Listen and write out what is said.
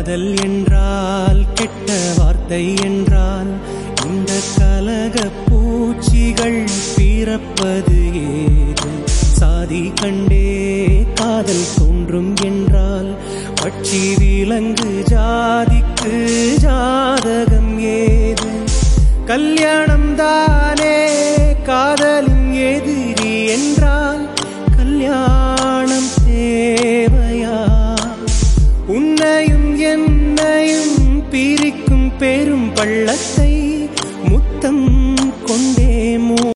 காதல் என்றால் கெட்ட வார்த்தை என்றால் இந்த கலக பூச்சிகள் பிறப்பது ஏது சாதி கண்டே காதல் தோன்றும் என்றால் பட்சி விலங்கு ஜாதிக்கு ஜாதகம் ஏது கல்யாணம் தானே காதலின் எதிரி என்றால் கல்யாணம் தேவையா உன்னையும் என்னையும் பிரிக்கும் பெரும் பள்ளத்தை முத்தம்